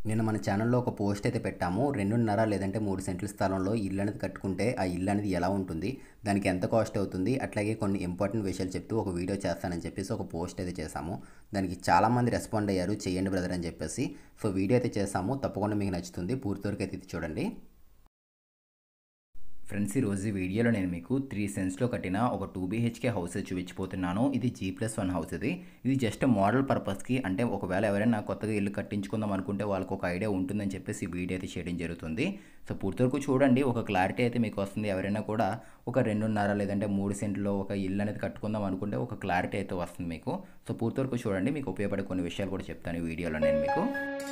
నిన్న మన ఛానల్లో ఒక పోస్ట్ అయితే పెట్టాము రెండున్నర లేదంటే మూడు సెంట్ల స్థలంలో ఇల్లు అనేది కట్టుకుంటే ఆ ఇల్లు అనేది ఎలా ఉంటుంది దానికి ఎంత కాస్ట్ అవుతుంది అట్లాగే కొన్ని ఇంపార్టెంట్ విషయాలు చెప్తూ ఒక వీడియో చేస్తానని చెప్పేసి ఒక పోస్ట్ అయితే చేశాము దానికి చాలామంది రెస్పాండ్ అయ్యారు చేయండి బ్రదర్ అని చెప్పేసి సో వీడియో అయితే చేసాము తప్పకుండా మీకు నచ్చుతుంది పూర్తి వరకు అయితే ఇది చూడండి ఫ్రెండ్స్ ఈరోజు ఈ వీడియోలో నేను మీకు త్రీ సెన్స్లో కట్టిన ఒక టూ బీహెచ్కే హౌస్ చూపించిపోతున్నాను ఇది జీ ప్లస్ వన్ హౌస్ ఇది ఇది జస్ట్ మోడల్ పర్పస్కి అంటే ఒకవేళ ఎవరైనా కొత్తగా ఇల్లు కట్టించుకుందాం అనుకుంటే వాళ్ళకి ఒక ఐడియా ఉంటుందని చెప్పేసి ఈ వీడియో అయితే చేయడం జరుగుతుంది సో పూర్తి వరకు చూడండి ఒక క్లారిటీ అయితే మీకు వస్తుంది ఎవరైనా కూడా ఒక రెండున్నర లేదంటే మూడు సెంట్లో ఒక ఇల్లు అనేది కట్టుకుందాం అనుకుంటే ఒక క్లారిటీ అయితే వస్తుంది మీకు సో పూర్తి వరకు చూడండి మీకు ఉపయోగపడే కొన్ని విషయాలు కూడా చెప్తాను ఈ వీడియోలో నేను మీకు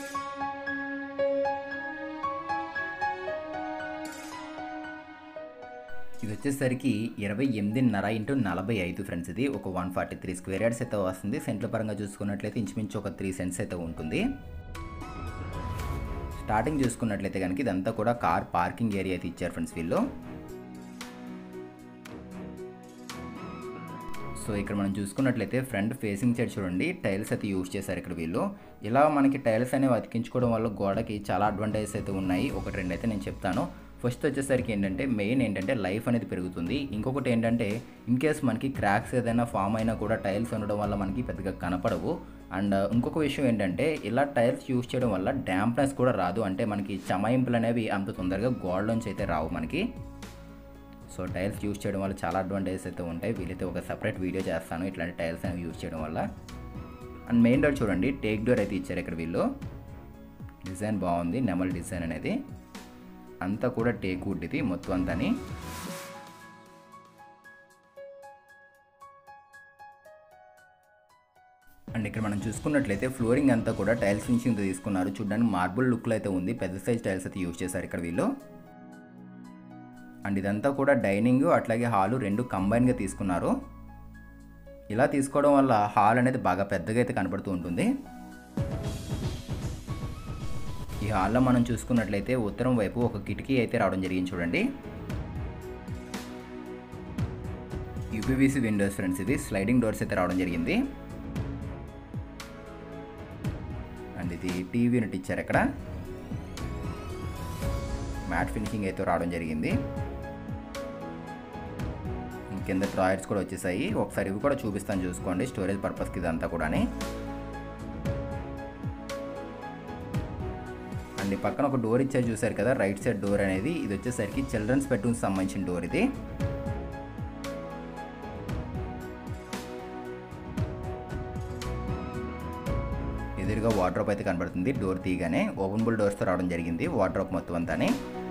ఇది వచ్చేసరికి ఇరవై ఎనిమిదిన్నర ఇంటూ నలభై ఐదు ఫ్రెండ్స్ ఇది ఒక one forty three square yards అయితే వస్తుంది సెంట్ల పరంగా చూసుకున్నట్లయితే ఇంచుమించు ఒక త్రీ సెంట్స్ అయితే ఉంటుంది స్టార్టింగ్ చూసుకున్నట్లయితే కనుక ఇదంతా కూడా కార్ పార్కింగ్ ఏరియా అయితే ఇచ్చారు ఫ్రెండ్స్ వీళ్ళు సో ఇక్కడ మనం చూసుకున్నట్లయితే ఫ్రంట్ ఫేసింగ్ సైడ్ చూడండి టైల్స్ అయితే యూజ్ చేశారు ఇక్కడ వీళ్ళు ఇలా మనకి టైల్స్ అనేవి అతికించుకోవడం వల్ల గోడకి చాలా అడ్వాంటేజెస్ అయితే ఉన్నాయి ఒకటి రెండు అయితే నేను చెప్తాను ఫస్ట్ వచ్చేసరికి ఏంటంటే మెయిన్ ఏంటంటే లైఫ్ అనేది పెరుగుతుంది ఇంకొకటి ఏంటంటే ఇన్ కేస్ మనకి క్రాక్స్ ఏదైనా ఫామ్ అయినా కూడా టైల్స్ ఉండడం వల్ల మనకి పెద్దగా కనపడవు అండ్ ఇంకొక విషయం ఏంటంటే ఇలా టైల్స్ యూజ్ చేయడం వల్ల డ్యాంప్నెస్ కూడా రాదు అంటే మనకి చమాయింపులు అనేవి అంత తొందరగా గోడలోంచి అయితే రావు మనకి సో టైల్స్ యూజ్ చేయడం వల్ల చాలా అడ్వాంటేజెస్ అయితే ఉంటాయి వీలైతే ఒక సపరేట్ వీడియో చేస్తాను ఇట్లాంటి టైల్స్ అనేవి యూజ్ చేయడం వల్ల అండ్ మెయిన్ డోర్ చూడండి టేక్ డోర్ అయితే ఇచ్చారు ఇక్కడ వీళ్ళు డిజైన్ బాగుంది నెమల్ డిజైన్ అనేది అంతా కూడా టేక్ వుడ్ ఇది మొత్తం అంతాని అండ్ ఇక్కడ మనం చూసుకున్నట్లయితే ఫ్లోరింగ్ అంతా కూడా టైల్స్ నుంచి ఇంత తీసుకున్నారు చూడడానికి మార్బుల్ లుక్లో అయితే ఉంది పెద్ద సైజ్ టైల్స్ అయితే యూజ్ చేశారు ఇక్కడ వీళ్ళు అండ్ ఇదంతా కూడా డైనింగ్ అట్లాగే హాలు రెండు కంబైన్గా తీసుకున్నారు ఇలా తీసుకోవడం వల్ల హాల్ అనేది బాగా పెద్దగా అయితే కనబడుతూ ఉంటుంది ఈ హాల్లో మనం చూసుకున్నట్లయితే ఉత్తరం వైపు ఒక కిటికీ అయితే రావడం జరిగింది చూడండి యూపీవీసీ విండోస్ ఫ్రెండ్స్ ఇది స్లైడింగ్ డోర్స్ అయితే రావడం జరిగింది అండ్ ఇది టీవీ యూనిట్ ఇచ్చారు ఇక్కడ మ్యాట్ ఫినిషింగ్ అయితే రావడం జరిగింది కింద డ్రాయర్స్ కూడా వచ్చేసాయి ఒకసారి ఇవి కూడా చూపిస్తాను చూసుకోండి స్టోరేజ్ పర్పస్కి ఇదంతా కూడా అండ్ పక్కన ఒక డోర్ ఇచ్చారు చూసారు కదా రైట్ సైడ్ డోర్ అనేది ఇది వచ్చేసరికి చిల్డ్రన్స్ బెడ్రూమ్స్ సంబంధించిన డోర్ ఇది ఎదురుగా వాటర్ అయితే కనబడుతుంది డోర్ తీయగానే ఓపెనబుల్ డోర్స్తో రావడం జరిగింది వాటర్ మొత్తం అంతానే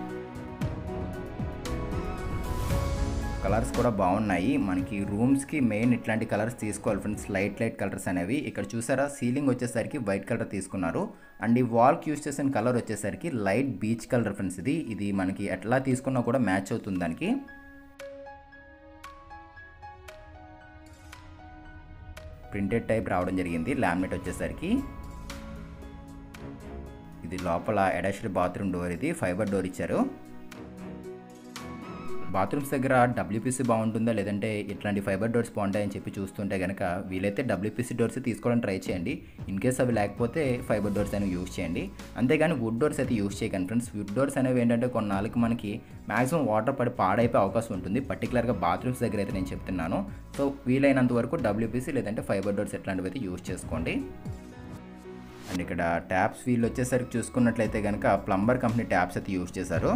కలర్స్ కూడా బాగున్నాయి మనకి రూమ్స్కి మెయిన్ ఇట్లాంటి కలర్స్ తీసుకోవాలి ఫ్రెండ్స్ లైట్ లైట్ కలర్స్ అనేవి ఇక్కడ చూసారా సీలింగ్ వచ్చేసరికి వైట్ కలర్ తీసుకున్నారు అండ్ ఈ వాల్కి యూస్ చేసిన కలర్ వచ్చేసరికి లైట్ బీచ్ కలర్ ఫ్రెండ్స్ ఇది ఇది మనకి ఎట్లా తీసుకున్నా కూడా మ్యాచ్ అవుతుంది దానికి ప్రింటెడ్ టైప్ రావడం జరిగింది లామినేట్ వచ్చేసరికి ఇది లోపల అటాచ్డ్ బాత్రూమ్ డోర్ ఇది ఫైబర్ డోర్ ఇచ్చారు బాత్రూమ్స్ దగ్గర డబ్ల్యూపీసీ బాగుంటుందా లేదంటే ఇట్లాంటి ఫైబర్ డోర్స్ బాగుంటాయని చెప్పి చూస్తుంటే కనుక వీలైతే డబ్ల్యూపీసీ డోర్స్ తీసుకోవడానికి ట్రై చేయండి ఇన్ కేస్ అవి లేకపోతే ఫైబర్ డోర్స్ అనేవి యూస్ చేయండి అంతేగాని వుడ్ డోర్స్ అయితే యూస్ చేయకండి ఫ్రెండ్స్ వుడ్ డోర్స్ అనేవి ఏంటంటే కొన్నాళ్ళకి మనకి మాక్సిమం వాటర్ పడి పాడైపోయే అవకాశం ఉంటుంది పర్టికులర్గా బాత్రూమ్స్ దగ్గర అయితే నేను చెప్తున్నాను సో వీలైనంత వరకు డబ్ల్యూపీసీ లేదంటే ఫైబర్ డోర్స్ ఎట్లాంటివి అయితే యూస్ చేసుకోండి అండ్ ఇక్కడ ట్యాప్స్ వీళ్ళు వచ్చేసరికి చూసుకున్నట్లయితే కనుక ప్లంబర్ కంపెనీ ట్యాప్స్ అయితే యూస్ చేశారు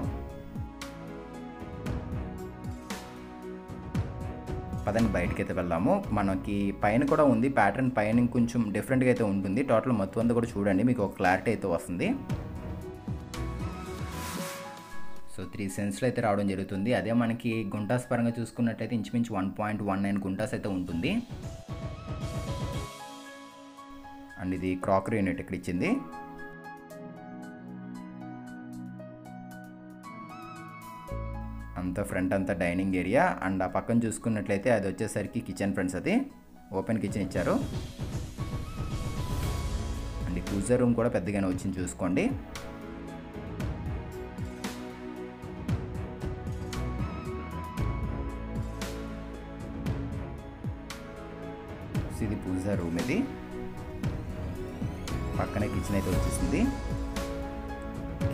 పదండి బయటకి అయితే వెళ్దాము మనకి పైన కూడా ఉంది ప్యాటర్న్ పైన కొంచెం డిఫరెంట్గా అయితే ఉంటుంది టోటల్ మొత్తం అంతా కూడా చూడండి మీకు ఒక క్లారిటీ అయితే వస్తుంది సో త్రీ సెన్స్లో అయితే రావడం జరుగుతుంది అదే మనకి గుంటాస్ పరంగా చూసుకున్నట్లయితే ఇంచుమించు one point one nine guntas అయితే ఉంటుంది అండ్ ఇది క్రాకరీ యూనిట్ ఇక్కడ ఇచ్చింది అంతా ఫ్రంట్ అంతా డైనింగ్ ఏరియా అండ్ ఆ పక్కన చూసుకున్నట్లయితే అది వచ్చేసరికి కిచెన్ ఫ్రెండ్స్ అది ఓపెన్ కిచెన్ ఇచ్చారు అండ్ కూజర్ రూమ్ కూడా పెద్దగానే వచ్చింది చూసుకోండి ఇది పూజా రూమ్ ఇది పక్కనే కిచెన్ అయితే వచ్చేసింది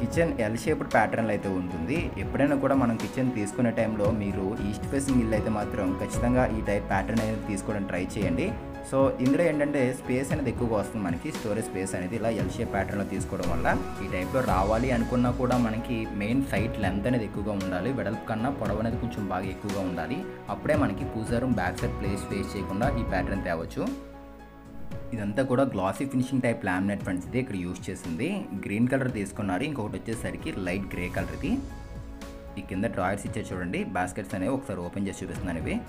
కిచెన్ ఎల్ షేప్డ్ ప్యాటర్న్లో అయితే ఉంటుంది ఎప్పుడైనా కూడా మనం కిచెన్ తీసుకునే టైంలో మీరు ఈస్ట్ ఫేసింగ్ ఇల్లు అయితే మాత్రం ఖచ్చితంగా ఈ టైప్ ప్యాటర్న్ అనేది తీసుకోవడం ట్రై చేయండి సో ఇందులో ఏంటంటే స్పేస్ అనేది ఎక్కువగా వస్తుంది మనకి స్టోరేజ్ స్పేస్ అనేది ఇలా ఎల్ షేప్ ప్యాటర్న్లో తీసుకోవడం వల్ల ఈ టైప్లో రావాలి అనుకున్నా కూడా మనకి మెయిన్ సైట్ లెంత్ అనేది ఎక్కువగా ఉండాలి వెడల్పు కన్నా పొడవు అనేది కొంచెం బాగా ఎక్కువగా ఉండాలి అప్పుడే మనకి puja room back side place face చేయకుండా ఈ ప్యాటర్న్ తేవచ్చు ఇదంతా కూడా glossy finishing type laminate friends ఇది ఇక్కడ యూస్ చేసింది గ్రీన్ కలర్ తీసుకున్నారు ఇంకొకటి వచ్చేసరికి లైట్ గ్రే కలర్ ఇది ఈ కింద డ్రాయర్స్ ఇచ్చే చూడండి బాస్కెట్స్ అనేవి ఒకసారి ఓపెన్ చేసి చూపిస్తున్నాను ఇవి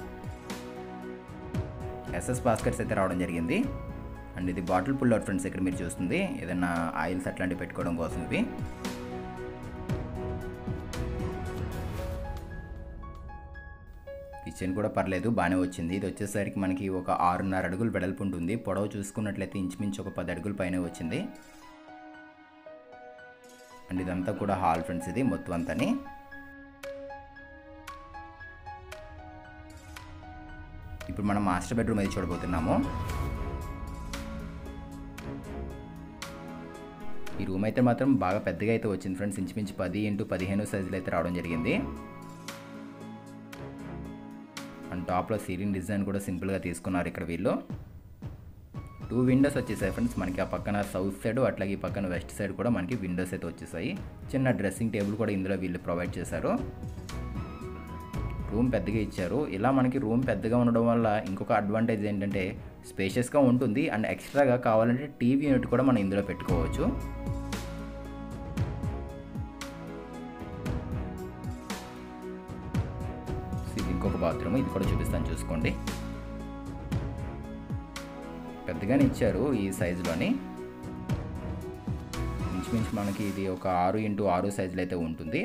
ఎస్ఎస్ బాస్కెట్స్ అయితే రావడం జరిగింది అండ్ ఇది బాటిల్ పుల్ అవుట్ ఫ్రెండ్స్ ఇక్కడ మీరు చూస్తుంది ఏదైనా ఆయిల్స్ అట్లాంటివి పెట్టుకోవడం కోసం ఇవి కిచెన్ కూడా పర్లేదు బాగానే వచ్చింది ఇది వచ్చేసరికి మనకి ఒక ఆరున్నర అడుగులు వెడల్పు ఉంటుంది పొడవు చూసుకున్నట్లయితే ఇంచుమించు ఒక పది అడుగుల పైన వచ్చింది అండ్ ఇదంతా కూడా హాల్ ఫ్రెండ్స్ ఇది మొత్తం అంతని ఇప్పుడు మనం మాస్టర్ బెడ్రూమ్ అయితే చూడబోతున్నాము ఈ రూమ్ అయితే మాత్రం బాగా పెద్దగా అయితే వచ్చింది ఫ్రెండ్స్ ఇంచుమించు పది ఇంటూ పదిహేను సైజులు అయితే రావడం జరిగింది అండ్ టాప్లో సీలింగ్ డిజైన్ కూడా సింపుల్గా తీసుకున్నారు ఇక్కడ వీళ్ళు టూ విండోస్ వచ్చేసాయి ఫ్రెండ్స్ మనకి ఆ పక్కన సౌత్ సైడ్ అట్లాగే ఈ పక్కన వెస్ట్ సైడ్ కూడా మనకి విండోస్ అయితే వచ్చేసాయి చిన్న డ్రెస్సింగ్ టేబుల్ కూడా ఇందులో వీళ్ళు ప్రొవైడ్ చేశారు రూమ్ పెద్దగా ఇచ్చారు ఇలా మనకి రూమ్ పెద్దగా ఉండడం వల్ల ఇంకొక అడ్వాంటేజ్ ఏంటంటే స్పేషియస్గా ఉంటుంది అండ్ ఎక్స్ట్రాగా కావాలంటే టీవీ యూనిట్ కూడా మనం ఇందులో పెట్టుకోవచ్చు ఇది ఇంకొక బాత్రూమ్ ఇది కూడా చూపిస్తాను చూసుకోండి పెద్దగానే ఇచ్చారు ఈ సైజులోని ఇంచుమించు మనకి ఇది ఒక ఆరు ఇంటూ ఆరు సైజులో అయితే ఉంటుంది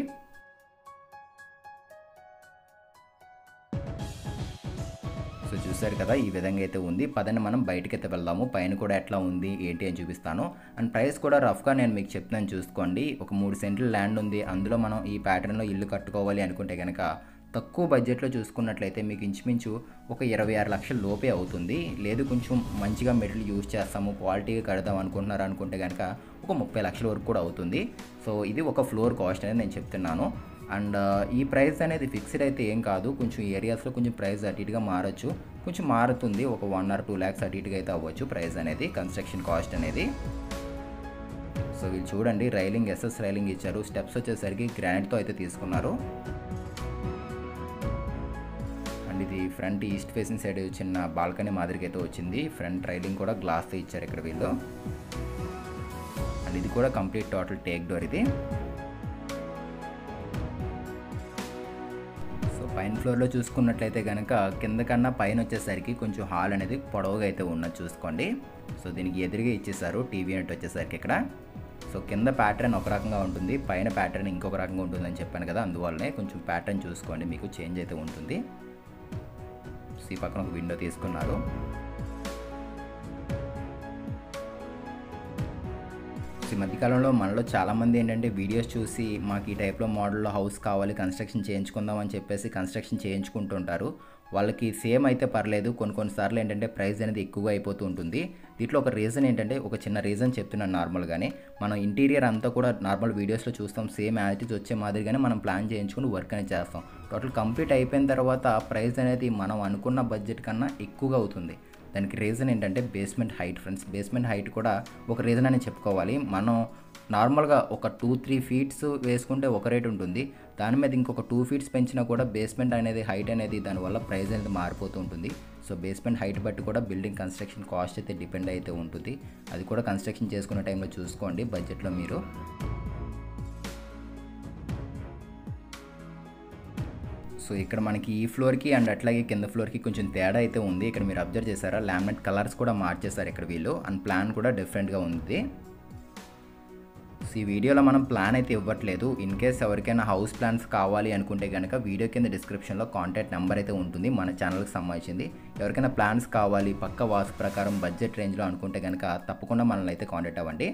సో చూసారు కదా ఈ విధంగా అయితే ఉంది పదండి మనం బయటకి అయితే వెళ్దాము పైన కూడా ఎట్లా ఉంది ఏంటి అని చూపిస్తాను అండ్ ప్రైస్ కూడా రఫ్గా నేను మీకు చెప్తాను చూసుకోండి ఒక మూడు సెంట్లు ల్యాండ్ ఉంది అందులో మనం ఈ ప్యాటర్న్లో ఇల్లు కట్టుకోవాలి అనుకుంటే కనుక తక్కువ బడ్జెట్లో చూసుకున్నట్లయితే మీకు ఇంచుమించు ఒక ఇరవై ఆరు లక్షల లోపే అవుతుంది లేదు కొంచెం మంచిగా మెటీరియల్ యూజ్ చేస్తాము క్వాలిటీగా కడదాం అనుకుంటున్నారు అనుకుంటే కనుక ఒక ముప్పై లక్షల వరకు కూడా అవుతుంది సో ఇది ఒక ఫ్లోర్ కాస్ట్ అనేది నేను చెప్తున్నాను అండ్ ఈ ప్రైస్ అనేది ఫిక్స్డ్ అయితే ఏం కాదు కొంచెం ఏరియాస్లో కొంచెం ప్రైస్ అటు ఇటుగా మారచ్చు కొంచెం మారుతుంది ఒక వన్ ఆర్ టూ ల్యాక్స్ అటు ఇటుగా అయితే అవ్వచ్చు ప్రైస్ అనేది కన్స్ట్రక్షన్ కాస్ట్ అనేది సో వీళ్ళు చూడండి రైలింగ్ ఎస్ఎస్ రైలింగ్ ఇచ్చారు స్టెప్స్ వచ్చేసరికి గ్రానైట్తో అయితే తీసుకున్నారు అండ్ ఇది ఫ్రంట్ ఈస్ట్ ఫేసింగ్ సైడ్ చిన్న బాల్కనీ మాదిరిగా అయితే వచ్చింది ఫ్రంట్ రైలింగ్ కూడా గ్లాస్తో ఇచ్చారు ఇక్కడ వీళ్ళు అండ్ ఇది కూడా కంప్లీట్ టోటల్ టేక్ డోర్ ఇది సో పైన ఫ్లోర్లో చూసుకున్నట్లయితే కనుక కింద కన్నా పైన వచ్చేసరికి కొంచెం హాల్ అనేది పొడవుగా అయితే ఉన్నది చూసుకోండి సో దీనికి ఎదురుగా ఇచ్చేసారు టీవీ యూనిట్ వచ్చేసరికి ఇక్కడ సో కింద ప్యాటర్న్ ఒక రకంగా ఉంటుంది పైన ప్యాటర్న్ ఇంకొక రకంగా ఉంటుందని చెప్పాను కదా అందువల్లనే కొంచెం ప్యాటర్న్ చూసుకోండి మీకు చేంజ్ అయితే ఉంటుంది సో ఈ పక్కన ఒక విండో తీసుకున్నారు సో ఈ మధ్యకాలంలో మనలో చాలామంది ఏంటంటే వీడియోస్ చూసి మాకు ఈ టైప్లో మోడల్లో హౌస్ కావాలి కన్స్ట్రక్షన్ చేయించుకుందాం అని చెప్పేసి కన్స్ట్రక్షన్ చేయించుకుంటుంటారు వాళ్ళకి సేమ్ అయితే పర్లేదు కొన్ని కొన్నిసార్లు ఏంటంటే ప్రైస్ అనేది ఎక్కువగా అయిపోతూ ఉంటుంది దీంట్లో ఒక రీజన్ ఏంటంటే ఒక చిన్న రీజన్ చెప్తున్నాను నార్మల్గానే మనం ఇంటీరియర్ అంతా కూడా నార్మల్ వీడియోస్లో చూస్తాం సేమ్ యాజిటీస్ వచ్చే మాదిరిగానే మనం ప్లాన్ చేయించుకుని వర్క్ అనేది చేస్తాం టోటల్ కంప్లీట్ అయిపోయిన తర్వాత ప్రైస్ అనేది మనం అనుకున్న బడ్జెట్ కన్నా ఎక్కువగా అవుతుంది దానికి రీజన్ ఏంటంటే basement height friends basement height కూడా ఒక రీజన్ అని చెప్పుకోవాలి మనం నార్మల్గా ఒక టూ త్రీ ఫీట్స్ వేసుకుంటే ఒక రేట్ ఉంటుంది దాని మీద ఇంకొక టూ ఫీట్స్ పెంచినా కూడా బేస్మెంట్ అనేది హైట్ అనేది దానివల్ల ప్రైస్ అనేది మారిపోతూ ఉంటుంది సో బేస్మెంట్ హైట్ బట్టి కూడా బిల్డింగ్ కన్స్ట్రక్షన్ కాస్ట్ అయితే డిపెండ్ అయితే ఉంటుంది అది కూడా కన్స్ట్రక్షన్ చేసుకునే టైంలో చూసుకోండి బడ్జెట్లో మీరు సో ఇక్కడ మనకి ఈ ఫ్లోర్కి అండ్ అట్లాగే కింద ఫ్లోర్కి కొంచెం తేడా అయితే ఉంది ఇక్కడ మీరు అబ్జర్వ్ చేశారా లామినేట్ కలర్స్ కూడా మార్చేశారు ఇక్కడ వీళ్ళు అండ్ ప్లాన్ కూడా డిఫరెంట్గా ఉంది సో ఈ వీడియోలో మనం ప్లాన్ అయితే ఇవ్వట్లేదు ఇన్ కేస్ ఎవరికైనా హౌస్ ప్లాన్స్ కావాలి అనుకుంటే కనుక వీడియో కింద డిస్క్రిప్షన్లో కాంటాక్ట్ నెంబర్ అయితే ఉంటుంది మన ఛానల్కి సంబంధించింది ఎవరికైనా ప్లాన్స్ కావాలి పక్క వాస్తు ప్రకారం బడ్జెట్ రేంజ్లో అనుకుంటే కనుక తప్పకుండా మనల్ని అయితే కాంటాక్ట్ అవ్వండి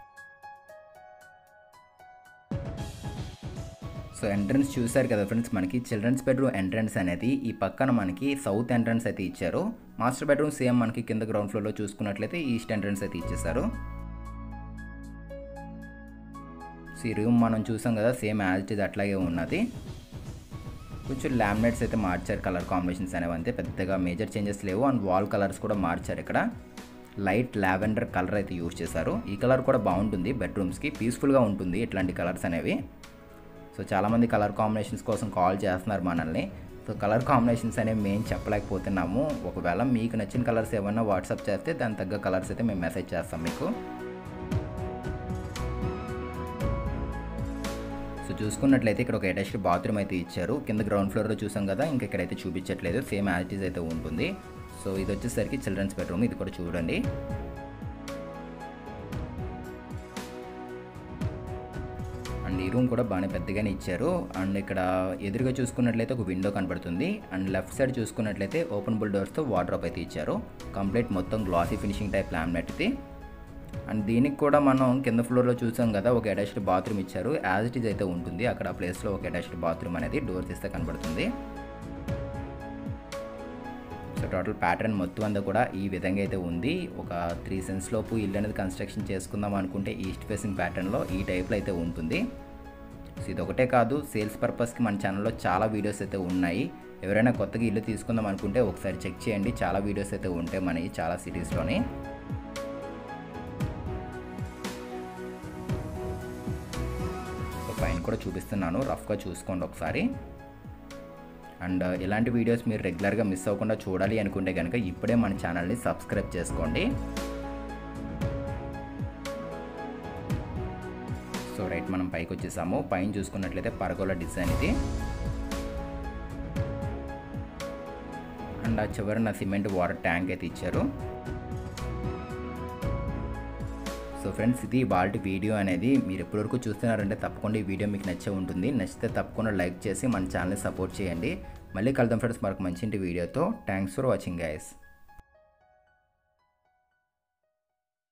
సో ఎంట్రన్స్ చూశారు కదా ఫ్రెండ్స్ మనకి చిల్డ్రన్స్ బెడ్రూమ్ ఎంట్రన్స్ అనేది ఈ పక్కన మనకి సౌత్ ఎంట్రన్స్ అయితే ఇచ్చారు మాస్టర్ బెడ్రూమ్ సేమ్ మనకి కింద గ్రౌండ్ ఫ్లోర్లో చూసుకున్నట్లయితే ఈస్ట్ ఎంట్రన్స్ అయితే ఇచ్చేసారు సో ఈ రూమ్ మనం చూసాం కదా సేమ్ యాజ్ ఇట్ ఇస్ అట్లాగే ఉన్నది కొంచెం లామినేట్స్ అయితే మార్చారు కలర్ కాంబినేషన్స్ అనేవి అంతే పెద్దగా మేజర్ చేంజెస్ లేవు అండ్ వాల్ కలర్స్ కూడా మార్చారు ఇక్కడ లైట్ లావెండర్ కలర్ అయితే యూజ్ చేశారు ఈ కలర్ కూడా బాగుంటుంది బెడ్రూమ్స్కి పీస్ఫుల్గా ఉంటుంది ఇట్లాంటి కలర్స్ అనేవి సో చాలామంది కలర్ కాంబినేషన్స్ కోసం కాల్ చేస్తున్నారు మనల్ని సో కలర్ కాంబినేషన్స్ అనేవి మేము చెప్పలేకపోతున్నాము ఒకవేళ మీకు నచ్చిన కలర్స్ ఏమన్నా వాట్సాప్ చేస్తే దాని తగ్గ కలర్స్ అయితే మేము మెసేజ్ చేస్తాం మీకు సో చూసుకున్నట్లయితే ఇక్కడ ఒక అటాచ్డ్ బాత్రూమ్ అయితే ఇచ్చారు కింద గ్రౌండ్ ఫ్లోర్లో చూసాం కదా ఇంకా ఇక్కడైతే చూపించట్లేదు సేమ్ యాజిటీస్ అయితే ఉంటుంది సో ఇది వచ్చేసరికి చిల్డ్రన్స్ బెడ్రూమ్ ఇది కూడా చూడండి అండ్ ఈ రూమ్ కూడా బాగానే పెద్దగానే ఇచ్చారు అండ్ ఇక్కడ ఎదురుగా చూసుకున్నట్లయితే ఒక విండో కనబడుతుంది అండ్ లెఫ్ట్ సైడ్ చూసుకున్నట్లయితే ఓపెన్ బుల్ డోర్స్తో వాటర్ అయితే ఇచ్చారు కంప్లీట్ మొత్తం గ్లాసీ ఫినిషింగ్ టైప్ లామినేట్ ఇది అండ్ దీనికి కూడా మనం కింద ఫ్లోర్లో చూసాం కదా ఒక అటాచ్డ్ బాత్రూమ్ ఇచ్చారు యాజ్ ఇట్ ఈజ్ అయితే ఉంటుంది అక్కడ ఆ ప్లేస్లో ఒక అటాచ్డ్ బాత్రూమ్ అనేది డోర్ తీస్తే కనబడుతుంది సో టోటల్ ప్యాటర్న్ మొత్తం అంతా కూడా ఈ విధంగా అయితే ఉంది ఒక త్రీ సెన్స్ లోపు ఇల్లు అనేది కన్స్ట్రక్షన్ చేసుకుందాం అనుకుంటే ఈస్ట్ ఫేసింగ్ ప్యాటర్న్లో ఈ టైప్లో అయితే ఉంటుంది సో ఇది ఒకటే కాదు సేల్స్ పర్పస్కి మన ఛానల్లో చాలా వీడియోస్ అయితే ఉన్నాయి ఎవరైనా కొత్తగా ఇల్లు తీసుకుందాం అనుకుంటే ఒకసారి చెక్ చేయండి చాలా వీడియోస్ అయితే ఉంటాయి మనకి చాలా సిటీస్లోని సో పైన కూడా చూపిస్తున్నాను రఫ్గా చూసుకోండి ఒకసారి అండ్ ఇలాంటి వీడియోస్ మీరు రెగ్యులర్గా మిస్ అవ్వకుండా చూడాలి అనుకుంటే కనుక ఇప్పుడే మన ఛానల్ని సబ్స్క్రైబ్ చేసుకోండి సో రైట్ మనం పైకి వచ్చేసాము పైన చూసుకున్నట్లయితే పరగోల డిజైన్ ఇది అండ్ ఆ చివరన సిమెంట్ వాటర్ ట్యాంక్ అయితే ఇచ్చారు సో ఫ్రెండ్స్ ఇది వాళ్ళ వీడియో అనేది మీరు ఎప్పటివరకు చూస్తున్నారంటే తప్పకుండా ఈ వీడియో మీకు నచ్చే ఉంటుంది నచ్చితే తప్పకుండా లైక్ చేసి మన ఛానల్ని సపోర్ట్ చేయండి మళ్ళీ కలుద్దాం ఫ్రెండ్స్ మరొక మంచి వీడియోతో థ్యాంక్స్ ఫర్ వాచింగ్ గైస్